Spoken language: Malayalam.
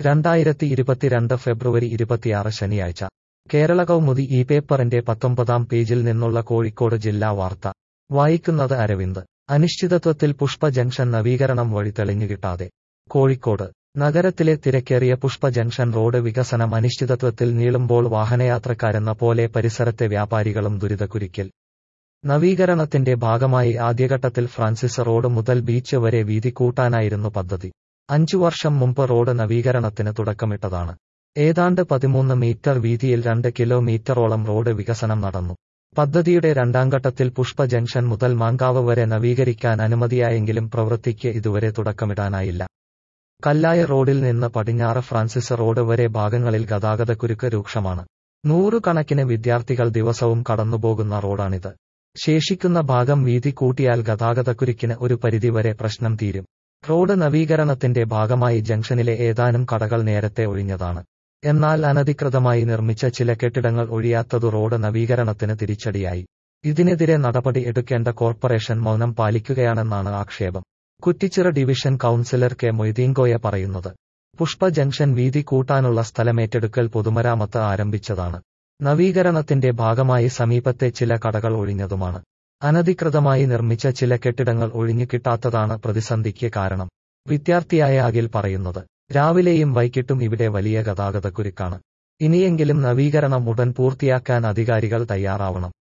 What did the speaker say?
രണ്ടായിരത്തി ഇരുപത്തിരണ്ട് ഫെബ്രുവരി ഇരുപത്തിയാറ് ശനിയാഴ്ച കേരള കൗമുദി ഈ പേപ്പറിന്റെ പത്തൊമ്പതാം പേജിൽ നിന്നുള്ള കോഴിക്കോട് ജില്ലാ വാർത്ത വായിക്കുന്നത് അരവിന്ദ് അനിശ്ചിതത്വത്തിൽ പുഷ്പ ജംഗ്ഷൻ നവീകരണം വഴി തെളിഞ്ഞുകിട്ടാതെ കോഴിക്കോട് നഗരത്തിലെ തിരക്കേറിയ പുഷ്പ ജംഗ്ഷൻ റോഡ് വികസനം അനിശ്ചിതത്വത്തിൽ നീളുമ്പോൾ വാഹനയാത്രക്കാരെന്ന പോലെ പരിസരത്തെ വ്യാപാരികളും ദുരിതക്കുരിക്കിൽ നവീകരണത്തിന്റെ ഭാഗമായി ആദ്യഘട്ടത്തിൽ ഫ്രാൻസിസ് റോഡ് മുതൽ ബീച്ച് വരെ വീതി കൂട്ടാനായിരുന്നു പദ്ധതി അഞ്ചു വർഷം മുമ്പ് റോഡ് നവീകരണത്തിന് തുടക്കമിട്ടതാണ് ഏതാണ്ട് പതിമൂന്ന് മീറ്റർ വീതിയിൽ രണ്ട് കിലോമീറ്ററോളം റോഡ് വികസനം നടന്നു പദ്ധതിയുടെ രണ്ടാം ഘട്ടത്തിൽ പുഷ്പ ജംഗ്ഷൻ മുതൽ മാങ്കാവ് വരെ നവീകരിക്കാൻ അനുമതിയായെങ്കിലും പ്രവൃത്തിക്ക് ഇതുവരെ തുടക്കമിടാനായില്ല കല്ലായ റോഡിൽ നിന്ന് പടിഞ്ഞാറ് ഫ്രാൻസിസ് റോഡ് വരെ ഭാഗങ്ങളിൽ ഗതാഗതക്കുരുക്ക് രൂക്ഷമാണ് നൂറുകണക്കിന് വിദ്യാർത്ഥികൾ ദിവസവും കടന്നുപോകുന്ന റോഡാണിത് ശേഷിക്കുന്ന ഭാഗം വീതി കൂട്ടിയാൽ ഗതാഗതക്കുരുക്കിന് ഒരു പരിധിവരെ പ്രശ്നം തീരും റോഡ് നവീകരണത്തിന്റെ ഭാഗമായി ജംഗ്ഷനിലെ ഏതാനും കടകൾ നേരത്തെ ഒഴിഞ്ഞതാണ് എന്നാൽ അനധികൃതമായി നിർമ്മിച്ച ചില കെട്ടിടങ്ങൾ ഒഴിയാത്തതു റോഡ് നവീകരണത്തിന് തിരിച്ചടിയായി ഇതിനെതിരെ നടപടി എടുക്കേണ്ട കോർപ്പറേഷൻ മൗനം പാലിക്കുകയാണെന്നാണ് ആക്ഷേപം Kuttichira division councillor K Moideenkoya പറയുന്നത് പുഷ്പ ജംഗ്ഷൻ വീതി കൂട്ടാനുള്ള സ്ഥലമേറ്റെടുക്കൽ പൊതുമരാമത്ത് ആരംഭിച്ചതാണ് നവീകരണത്തിന്റെ ഭാഗമായി സമീപത്തെ ചില കടകൾ ഒഴിഞ്ഞതുമാണ് അനധികൃതമായി നിർമ്മിച്ച ചില കെട്ടിടങ്ങൾ ഒഴിഞ്ഞു കിട്ടാത്തതാണ് പ്രതിസന്ധിക്ക് കാരണം വിദ്യാർത്ഥിയായ അഖിൽ പറയുന്നത് രാവിലെയും വൈകിട്ടും ഇവിടെ വലിയ ഗതാഗതക്കുരുക്കാണ് ഇനിയെങ്കിലും നവീകരണം ഉടൻ പൂർത്തിയാക്കാൻ അധികാരികൾ തയ്യാറാവണം